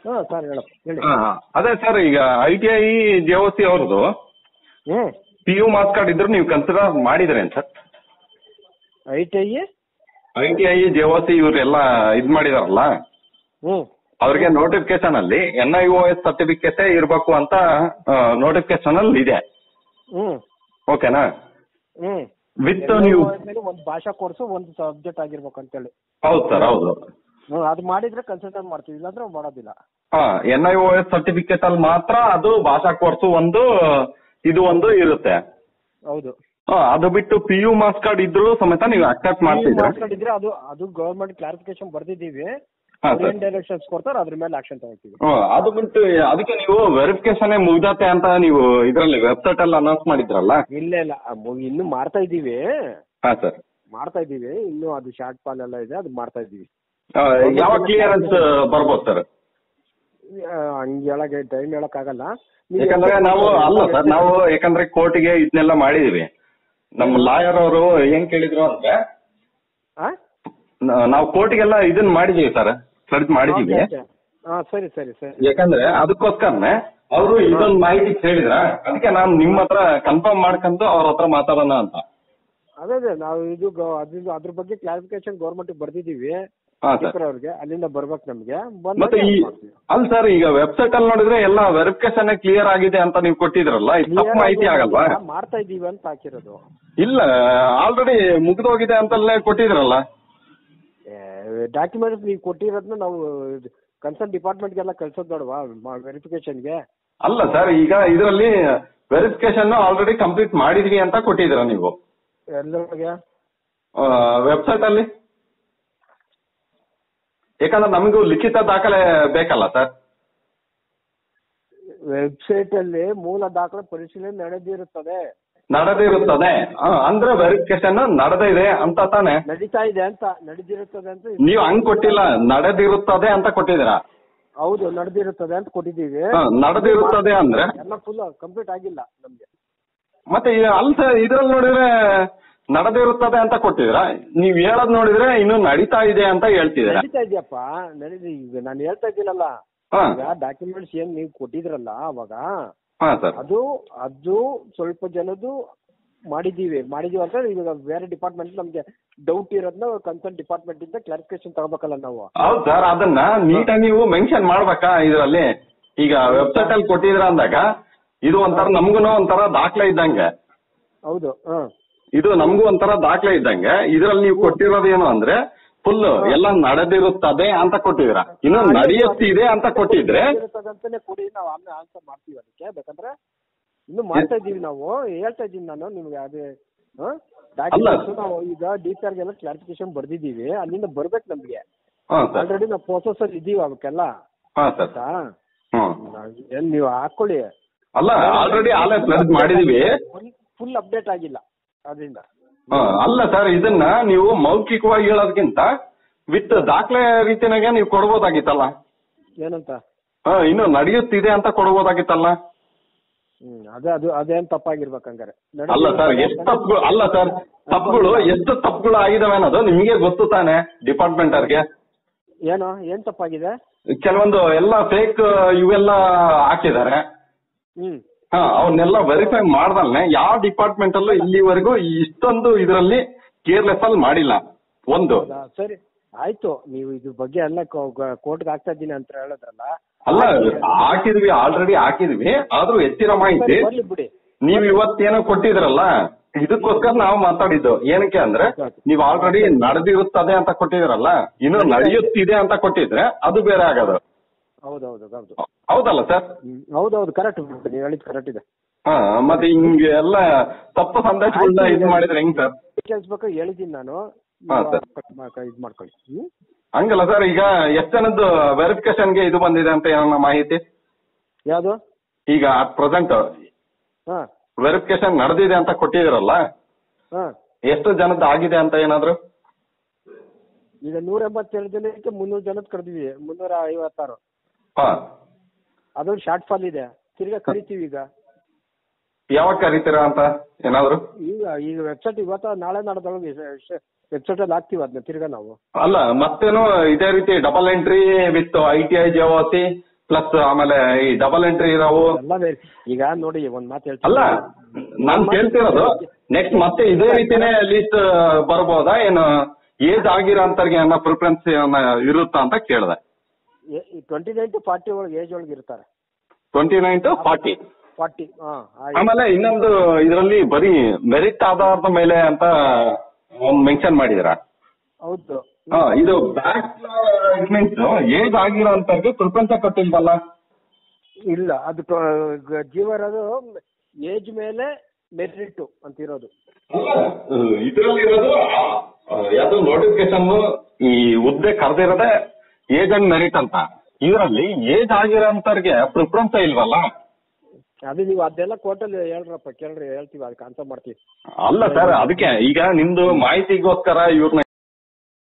ಹಾ ಸರ್ ಹೇಳಪ್ಪ ಹೇಳಿ ಹಾ, ಅದೇ ಸರ್ ಈಗ I T I J O C ಅವ್ರದ್ದು ಹ್ಮ್ ಪಿ ಯು ಮಾರ್ಕ್ಸ್ ಕಾರ್ಡ್ ಇದ್ರು ನೀವು ಕನ್ಸಿಡರ್ ಮಾಡಿದ್ರೇನು sir I T I I T I J O C ಇವರೆಲ್ಲ ಇದು ಮಾಡಿದಾರಲ್ಲ ಹ್ಮ್ ಅವ್ರಿಗೆ ನೋಟಿಫಿಕೇಶನ್ ಅಲ್ಲಿ N I O S certificate ಇರಬೇಕು ಅಂತ ನೋಟಿಫಿಕೇಶನ್ ಅಲ್ಲಿ ಇದೆ ಹ್ಮ್ ಓಕೆನಾ ಹ್ಮ್ ವಿತ್ ನೀವು ಒಂದು ಭಾಷಾ ಕೋರ್ಸು ಒಂದು ಸಬ್ಜೆಕ್ಟ್ ಆಗಿರ್ಬೇಕು ಅಂತೇಳಿ ಹೌದು ಸರ್ ಹೌದು ಹ್ಮ್ ಅದು ಮಾಡಿದ್ರೆ ಕನ್ಸಿಡರ್ ಮಾಡ್ತೀವಿ ಇಲ್ಲಾಂದ್ರೆ ಮಾಡೋದಿಲ್ಲ ಹಾ N I O S certificate ಅಲ್ಲಿ ಮಾತ್ರ ಅದು ಭಾಷಾ ಕೋರ್ಸು ಒಂದು ಇದು ಒಂದು ಇರುತ್ತೆ ಹೌದು ಹಾ, ಅದು ಬಿಟ್ಟು ಪಿ ಯು ಮಾರ್ಕ್ಸ್ ಕಾರ್ಡ್ ಇದ್ರು ಸಮೇತ ನೀವು ಅಕ್ಸೆಪ್ಟ್ ಮಾಡ್ತಿದ್ರೆ ಮಾಡ್ಕೊಂಡಿದ್ರೆ ಅದು ಅದು ಗವರ್ಮೆಂಟ್ ಕ್ಲಾರಿಫಿಕೇಶನ್ ಬರ್ದಿದ್ದೀವಿ ಹಾ, ಅವ್ರು ಸರ್. ಏನ್ ಡೈರೆಕ್ಷನ್ಸ್ ಕೊಡ್ತಾರೆ ಅದ್ರ ಮೇಲೆ ಆಕ್ಷನ್ ತಗೊಳ್ತೀವಿ ಹ್ಮ್, ಅದು ಬಿಟ್ಟು ಅದಕ್ಕೆ ನೀವು ವೆರಿಫಿಕೇಶನ್ ಮುಗ್ದತೆ ಅಂತ ನೀವು ಇದರಲ್ಲಿ ವೆಬ್ಸೈಟ್ ಅಲ್ಲಿ ಅನೌನ್ಸ್ ಮಾಡಿದ್ರಲ್ಲ ಇಲ್ಲ ಇಲ್ಲ ಆ ಮು- ಇನ್ನು ಮಾಡ್ತಾ ಇದ್ದೀವಿ ಹಾ ಸರ್ ಮಾಡ್ತಾ ಇದ್ದೀವಿ ಇನ್ನು ಅದು ಶಾರ್ಟ್ ಫಾಲ್ ಎಲ್ಲ ಇದೆ ಅದು ಮಾಡ್ತಾ ಇದ್ದೀವಿ ಯಾವ ಕ್ಲಿಯರೆನ್ಸ್ ಬರ್ಬೋದು ಸರ್ ಆ, ಹಂಗ್ ಹೇಳಕ್ಕೆ ಟೈಮ್ ಹೇಳಕ್ ಆಗಲ್ಲ ಯಾಕಂದ್ರೆ ನಾವು ಅಲ್ಲ ಸರ್ ನಾವು ಯಾಕಂದ್ರೆ ಕೋರ್ಟಿಗೆ ಇದನ್ನೆಲ್ಲ ಮಾಡಿದೀವಿ ನಮ್ಮ ಲಾಯರ್ ಅವರು ಏನ್ ಕೇಳಿದ್ರು ಅಂದ್ರೆ ನ- ನಾವು ಕೋರ್ಟಿಗೆಲ್ಲ ಇದನ್ನ ಮಾಡಿದೀವಿ ಸರ್ ಸರ್ಚ್ ಮಾಡಿದೀವಿ ಹಾ ಸರಿ ಸರಿ ಸರಿ ಯಾಕಂದ್ರೆ ಅದಕ್ಕೋಸ್ಕರನೇ ಅವರು ಇದೊಂದು ಮಾಹಿತಿ ಕೇಳಿದ್ರ ಅದಕ್ಕೆ ನಾನು ನಿಮ್ಮ ಹತ್ರ ಕನ್ಫರ್ಮ್ ಮಾಡ್ಕೊಂಡು ಅವ್ರ ಹತ್ರ ಮಾತಾಡೋಣ ಅಂತ ಅದೇ ಅದೇ ನಾವು ಇದು ಗೌ- ಅದ್ರ ಅದ್ರ ಬಗ್ಗೆ ಕ್ಲಾರಿಫಿಕೇಶನ್ ಗೌರ್ಮೆಂಟ್ ಬರ್ದಿದ್ದೀವಿ ಹಾ ಸರ್ ಸ್ಪೀಕರ್ ಅವ್ರಿಗೆ ಅಲ್ಲಿಂದ ಬರ್ಬೇಕು ನಮ್ಗೆ ಮತ್ತೆ ಈ ಅಲ್ಲ ಸರ್ ಈಗ ವೆಬ್ಸೈಟ್ ಅಲ್ಲಿ ನೋಡಿದ್ರೆ ಎಲ್ಲ ವೆರಿಫಿಕೇಶನ್ ಕ್ಲಿಯರ್ ಆಗಿದೆ ಅಂತ ನೀವು ಕೊಟ್ಟಿದ್ರಲ್ಲ ಇದು ತಪ್ಪು ಮಾಹಿತಿ ಆಗಲ್ವಾ ಮಾಡ್ತಾ ಇದೀವಿ ಅಂತ ಹಾಕಿರೋದು ಇಲ್ಲ ಆಲ್ರೆಡಿ ಮುಗಿದೋಗಿದೆ ಅಂತಲೇ ಕೊಟ್ಟಿದ್ರಲ್ಲ ಡಾಕ್ಯುಮೆಂಟ್ಸ್ ನೀವು ಕೊಟ್ಟಿರೋದನ್ನ ನಾವು ಕನ್ಸರ್ನ್ ಡಿಪಾರ್ಟ್ಮೆಂಟ್ಗೆಲ್ಲ ಕಳ್ಸೋದು ಬೇಡವಾ ವೆರಿಫಿಕೇಶನ್ಗೆ ಅಲ್ಲ ಸರ್ ಈಗ ಇದರಲ್ಲಿ ವೆರಿಫಿಕೇಶನ್ ಆಲ್ರೆಡಿ ಕಂಪ್ಲೀಟ್ ಮಾಡಿದ್ವಿ ಅಂತ ಕೊಟ್ಟಿದ್ದೀರ ನೀವು ಎಲ್ಲರಿಗೆ ವೆಬ್ಸೈಟ್ ಅಲ್ಲಿ ಯಾಕಂದ್ರೆ ನಮಗೂ ಲಿಖಿತ ದಾಖಲೆ ಬೇಕಲ್ಲ ಸರ್ ವೆಬ್ಸೈಟ್ ಅಲ್ಲಿ ಮೂಲ ದಾಖಲೆ ಪರಿಶೀಲನೆ ನಡೆದಿರುತ್ತದೆ ನಡೆದಿರುತ್ತದೆ ಆ, ಅಂದ್ರೆ ವೆರಿಫಿಕೇಶನ್ ನಡೆದಿದೆ ಅಂತ ತಾನೆ ನಡೀತಾ ಇದೆ ಅಂತ ನಡೆದಿರುತ್ತದೆ ಅಂತ ನೀವು ಹಂಗ್ ಕೊಟ್ಟಿಲ್ಲ ನಡೆದಿರುತ್ತದೆ ಅಂತ ಕೊಟ್ಟಿದ್ದೀರಾ ಹೌದು ನಡೆದಿರುತ್ತದೆ ಅಂತ ಕೊಟ್ಟಿದ್ದೀವಿ ಹಾ, ನಡೆದಿರುತ್ತದೆ ಅಂದ್ರೆ ಎಲ್ಲ ಫುಲ್ ಕಂಪ್ಲೀಟ್ ಆಗಿಲ್ಲ ನಮ್ಗೆ ಮತ್ತೆ ಈ- ಅಲ್ಲ ಸರ್ ಇದ್ರಲ್ಲಿ ನೋಡಿದ್ರೆ ನಡೆದಿರುತ್ತದೆ ಅಂತ ಕೊಟ್ಟಿದ್ದೀರಾ ನೀವ್ ಹೇಳೋದ್ ನೋಡಿದ್ರೆ ಇನ್ನು ನಡೀತಾ ಇದೆ ಅಂತ ಹೇಳ್ತಿದ್ದೀರಾ ನಡೀತಾ ಇದೆಯಪ್ಪ ನಡೀತಿ ಈಗ ನಾನು ಹೇಳ್ತಾ ಇದ್ದೀನಲ್ಲ ಹಾ ಈಗ ಡಾಕ್ಯುಮೆಂಟ್ಸ್ ಏನ್ ನೀವು ಕೊಟ್ಟಿದ್ರಲ್ಲ ಅವಾಗ ಹಾ ಸರ್ ಅದು ಅದು ಸ್ವಲ್ಪ ಜನದ್ದು ಮಾಡಿದೀವಿ ಮಾಡಿದೀವಿ ಅಂತ ಇವಾಗ ಬೇರೆ ಡಿಪಾರ್ಟ್ಮೆಂಟ್ ನಮ್ಗೆ ಡೌಟ್ ಇರೋದನ್ನ ಕನ್ಸರ್ನ್ ಡಿಪಾರ್ಟ್ಮೆಂಟ್ ಇಂದ ಕ್ಲಾರಿಫಿಕೇಶನ್ ತಗೋಬೇಕಲ್ಲ ನಾವು ಹೌದು ಸರ್ ಅದನ್ನ ನೀಟಾಗಿ ನೀವು ಮೆನ್ಷನ್ ಮಾಡ್ಬೇಕಾ ಇದರಲ್ಲಿ ಈಗ ವೆಬ್ಸೈಟ್ ಅಲ್ಲಿ ಕೊಟ್ಟಿದ್ರ ಅಂದಾಗ ಇದು ಒಂಥರ ನಮ್ಗೂ ಒಂಥರ ದಾಖಲೆ ಇದ್ದಂಗೆ ಹೌದು ಹಾ ಇದು ನಮಗೂ ಒಂಥರ ದಾಖಲೆ ಇದ್ದಂಗೆ ಇದ್ರಲ್ಲಿ ನೀವು ಕೊಟ್ಟಿರೋದೇನು ಅಂದ್ರೆ ಫುಲ್ ಎಲ್ಲ ನಡೆದಿರುತ್ತದೆ ಅಂತ ಕೊಟ್ಟಿದ್ದೀರಾ ಇನ್ನು ನಡೆಯುತ್ತಿದೆ ಅಂತ ಕೊಟ್ಟಿದ್ರೆ ಇರುತ್ತದೆ ಅಂತಾನೆ ಕೊಡಿ ನಾವು ಆಮೇಲೆ ಆನ್ಸರ್ ಮಾಡ್ತೀವಿ ಅದಕ್ಕೆ ಬೇಕಂದ್ರೆ ಇನ್ನು ಮಾಡ್ತಾ ಇದೀವಿ ನಾವು ಹೇಳ್ತಾ ಇದ್ದೀನಿ ನಾನು ನಿಮ್ಗೆ ಅದೇ ಡಾಕ್ಯುಮೆಂಟ್ಸ್ ನಾವು ಈಗ ಡಿ ಪಿ ಆರ್ಗೆಲ್ಲ ಕ್ಲಾರಿಫಿಕೇಶನ್ ಬರ್ದಿದ್ದೀವಿ ಅಲ್ಲಿಂದ ಬರ್ಬೇಕು ನಮ್ಗೆ ಹಾ ಸರ್ ಆಲ್ರೆಡಿ ನಾವು ಪ್ರೋಸೆಸ್ ಅಲ್ಲಿ ಇದೀವಿ ಅವಕ್ಕೆಲ್ಲ ಹಾ ಸರ್ ಆಯ್ತಾ ಹ್ಮ್ ನಾವ್- ಏನ್ ನೀವು ಹಾಕೊಳ್ಳಿ ಅಲ್ಲ ಆಲ್ರೆಡಿ ಆಲೇ ಪ್ಲಸ್ ಮಾಡಿದೀವಿ ಫುಲ್ ಅಪ್ಡೇಟ್ ಆಗಿಲ್ಲ ಅದರಿಂದ ಹಾ, ಅಲ್ಲ ಸರ್ ಇದನ್ನ ನೀವು ಮೌಖಿಕವಾಗಿ ಹೇಳೋದಕ್ಕಿಂತ ವಿತ್ ದಾಖಲೆ ರೀತಿನಾಗೆ ನೀವು ಕೊಡ್ಬೋದಾಗಿತ್ತಲ್ಲ ಏನಂತ ಹಾ ಇನ್ನು ನಡೆಯುತ್ತಿದೆ ಅಂತ ಕೊಡ್ಬೋದಾಗಿತ್ತಲ್ಲ ಹ್ಮ್ ಅದೇ ಅದು ಅದೇನ್ ತಪ್ಪಾಗಿರ್ಬೇಕು ಹಂಗಾರೆ ಅಲ್ಲ ಸರ್ ಎಷ್ಟು ತಪ್ಪುಗಳು ಅಲ್ಲ ಸರ್ ತಪ್ಪುಗಳು ಎಷ್ಟು ತಪ್ಪುಗಳು ಆಗಿದಾವೆ ಅನ್ನೋದು ನಿಮಗೆ ಗೊತ್ತು ತಾನೆ ಡಿಪಾರ್ಟ್ಮೆಂಟ್ ಅವ್ರಿಗೆ ಏನು ಏನ್ ತಪ್ಪಾಗಿದೆ ಕೆಲವೊಂದು ಎಲ್ಲ ಫೇಕ್ ಇವೆಲ್ಲ ಹಾಕಿದ್ದಾರೆ ಹ್ಮ್ ಹಾ ಅವನ್ನೆಲ್ಲ ವೆರಿಫೈ ಮಾಡ್ದಲ್ನೆ ಯಾವ ಡಿಪಾರ್ಟ್ಮೆಂಟ್ ಅಲ್ಲೂ ಇಲ್ಲಿವರೆಗೂ ಇಷ್ಟೊಂದು ಇದರಲ್ಲಿ ಕೇರ್ಲೆಸ್ ಅಲ್ಲಿ ಮಾಡಿಲ್ಲ ಒಂದು ಹೌದಾ ಸರಿ ಆಯ್ತು ನೀವು ಇದ್ರ ಬಗ್ಗೆ ಎಲ್ಲ ಕೋರ್ಟ್ಗೆ ಹಾಕ್ತಾ ಇದ್ದೀನಿ ಅಂತ ಹೇಳಿದ್ರಲ್ಲ ಅಲ್ಲ ಹಾಕಿದ್ವಿ ಆಲ್ರೆಡಿ ಹಾಕಿದ್ವಿ ಆದ್ರೂ ಹೆಚ್ಚಿನ ಮಾಹಿತಿ ಸರಿ, ಬರ್ಲಿ ಬಿಡಿ ನೀವ್ ಇವತ್ತೇನೋ ಕೊಟ್ಟಿದ್ರಲ್ಲ ಇದಕ್ಕೋಸ್ಕರ ನಾವು ಮಾತಾಡಿದ್ದು ಏನಕ್ಕೆ ಅಂದ್ರೆ ನೀವ್ ಆಲ್ರೆಡಿ ನಡೆದಿರುತ್ತದೆ ಅಂತ ಕೊಟ್ಟಿದ್ರಲ್ಲ ಇನ್ನು ನಡೆಯುತ್ತಿದೆ ಅಂತ ಕೊಟ್ಟಿದ್ರೆ ಅದು ಬೇರೆ ಆಗೋದು ಹೌದೌದು ಹೌದು ಹೌದಲ್ಲ ಸರ್ ಹ್ಮ್, ಹೌದೌದು ಕರೆಕ್ಟ್ ನೀವು ಹೇಳಿದ್ ಕರೆಕ್ಟ್ ಇದೆ ಹಾ ಮತ್ತೆ ಹಿಂಗೆ ಎಲ್ಲ ತಪ್ಪು ಸಂದೇಶಗಳನ್ನ ಇದು ಮಾಡಿದ್ರೆ ಹೆಂಗ್ ಸರ್ ಡೀಟೇಲ್ಸ್ ಬೇಕಾದ್ರೆ ಹೇಳಿದ್ದೀನಿ ನಾನು ಹಾ, ಸರ್. ಇದು ಮಾಡ್ಕೊಳ್ಳಿ ಹ್ಮ್ ಹಂಗಲ್ಲ ಸರ್ ಈಗ ಎಷ್ಟು ಜನದ್ದು ವೆರಿಫಿಕೇಶನ್ಗೆ ಇದು ಬಂದಿದೆ ಅಂತ ಏನನ್ನ ಮಾಹಿತಿ ಯಾವುದು ಈಗ ಅಟ್ ಪ್ರೆಸೆಂಟ್ ಹಾ ವೆರಿಫಿಕೇಶನ್ ನಡೆದಿದೆ ಅಂತ ಕೊಟ್ಟಿದಿರಲ್ಲ ಹಾ ಎಷ್ಟು ಜನದ್ದು ಆಗಿದೆ ಅಂತ ಏನಾದ್ರು ಈಗ ನೂರ ಎಂಬತ್ತೇಳು ಜನಕ್ಕೆ ಮುನ್ನೂರು ಜನದ ಕರೆದಿವಿ ಮುನ್ನೂರ ಐವತ್ತಾರು ಹಾ ಅದೊಂದು ಶಾರ್ಟ್ ಫಾಲ್ ಇದೆ ತಿರ್ಗಾ ಕರಿತೀವಿ ಈಗ ಯಾವಾಗ ಕರೀತೀರಾ ಅಂತ ಏನಾದ್ರು ಈಗ ಈಗ ವೆಬ್ಸೈಟ್ ಇವತ್ತ ನಾಳೆ ನಾಡ್ದೊಳಗೆ ವೆಬ್ಸೈಟ್ ಅಲ್ಲಿ ಹಾಕ್ತೀವಿ ಅದನ್ನ ತಿರ್ಗಾ ನಾವು ಅಲ್ಲ ಮತ್ತೇನು ಇದೇ ರೀತಿ double entry with I T I ಜವಾಸಿ ಪ್ಲಸ್ ಆಮೇಲೆ ಈ ಡಬಲ್ ಎಂಟ್ರಿ ಇರೋವು ಎಲ್ಲ ಬೇರೆ ಈಗ ನೋಡಿ ಒಂದ್ ಮಾತು ಹೇಳ್ತೀನಿ ಅಲ್ಲ ನಾನ್ ಕೇಳ್ತಿರೋದು ನೆಕ್ಸ್ಟ್ ಮತ್ತೆ ಇದೇ ರೀತಿನೇ ಲೀಸ್ಟ್ ಬರ್ಬೋದಾ ಏನು ಏಜ್ ಆಗಿರೋ ಅಂತರ್ಗೆ ಏನೋ ಪ್ರಿಫರೆನ್ಸ್ ಇರುತ್ತಾ ಅಂತ ಕೇಳಿದೆ ಟ್ವೆಂಟಿ ನೈನ್ ಟು ಫಾರ್ಟಿ ಒಳಗೆ ಏಜ್ ಒಳಗೆ ಇರ್ತಾರೆ twenty nine to forty forty ಹಾ ಹಾಗೆ. ಆಮೇಲೆ ಇನ್ನೊಂದು ಇದರಲ್ಲಿ ಬರೀ ಮೆರಿಟ್ ಆಧಾರದ ಮೇಲೆ ಅಂತ ಒಂದು ಮೆನ್ಷನ್ ಮಾಡಿದಿರ ಹೌದು ಇದು ಬ್ಯಾಕ್ ಮೀನ್ಸ್ ಏಜ್ ಆಗಿರೋ ಅಂತರ್ಗೆ ಪ್ರಿಫರೆನ್ಸ್ ಕೊಟ್ಟಿಲ್ವಲ್ಲ ಇಲ್ಲ ಅದು ಟ- ಗ- ಜೀವ ಇರೋದು ಏಜ್ ಮೇಲೆ ಮೆರಿಟು ಅಂತಿರೋದು ಇದರಲ್ಲಿರೋದು ಯಾವ್ದು ನೋಟಿಫಿಕೇಶನ್ ಈ ಹುದ್ದೆ ಕರೆದಿರೋದೇ ಏಜ್ ಅಂಡ್ ಮೆರಿಟ್ ಅಂತ ಇದರಲ್ಲಿ ಏಜ್ ಆಗಿರೋಂತವ್ರಿಗೆ ಪ್ರಿಫರೆನ್ಸ್ ಇಲ್ವಲ್ಲ ಅದು ನೀವು ಅದೆಲ್ಲ ಕೋರ್ಟಲ್ಲಿ ಹೇಳ್ರಪ್ಪ ಕೇಳ್ರಿ ಹೇಳ್ತೀವಿ ಅದಕ್ಕೆ ಆನ್ಸರ್ ಮಾಡ್ತೀವಿ ಅಲ್ಲ ಸರ್ ಅದಕ್ಕೆ ಈಗ ನಿಮ್ದು ಮಾಹಿತಿಗೋಸ್ಕರ ಇವ್ರನ್ನ